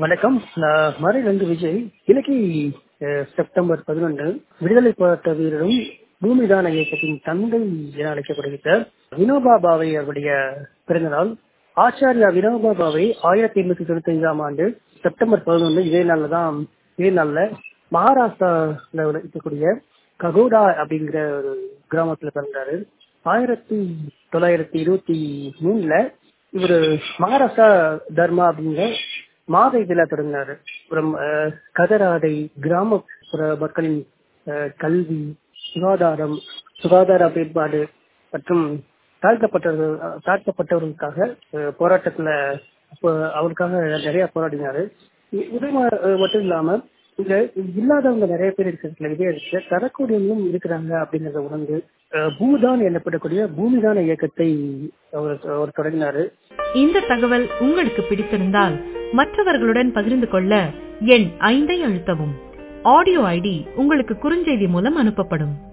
வணக்கம் நான் மறையிலிருந்து விஜய் இன்னைக்கு அஹ், செப்டம்பர் பதினொன்று விடுதலை போராட்ட வீரரும் பூமிதான இயக்கத்தின் தந்தை என அழைக்கப்படுகிற வினோபா பாவே அவருடைய பிறந்தநாள் ஆச்சாரியா வினோபா பாவே ஆயிரத்தி எண்ணூத்தி தொண்ணூத்தி ஐந்தாம் ஆண்டு செப்டம்பர் பதினொன்று இதே நாள்ல தான் இதே நாள்ல மகாராஷ்டிரால இருக்கக்கூடிய ககோடா அப்படிங்கிற ஒரு கிராமத்துல பிறந்தாரு ஆயிரத்தி தொள்ளாயிரத்தி இருபத்தி மூணுல இவரு மகாராஷ்டிரா தர்மா அப்படிங்கிற மாத இதழ தொடங்கினாரு அப்புறம் அஹ், கதராடை கிராமப்புற மக்களின் அஹ், கல்வி சுகாதாரம் சுகாதார மேம்பாடு மற்றும் தாழ்த்தப்பட்டவர்கள் அஹ், தாழ்த்தப்பட்டவர்களுக்காக அஹ், போராட்டத்துல அப்போ அவருக்காக நிறைய போராடினாரு இ- இது ம- அஹ், மட்டும் இல்லாம இங்க இல்லாதவங்க நிறைய பேர் இருக்கிறதுல இதே இருக்கு தரக்கூடியவங்களும் இருக்கிறாங்க அப்படிங்கறத உணர்ந்து அஹ், பூதான் எனப்படக்கூடிய பூமிதான இயக்கத்தை அவர் அவர் தொடங்கினாரு இந்த தகவல் உங்களுக்கு பிடித்திருந்தால் மற்றவர்களுடன் பகிர்ந்து கொள்ள எண் ஐந்தை அழுத்தவும் ஆடியோ ஐடி உங்களுக்கு குறுஞ்செய்தி மூலம் அனுப்பப்படும்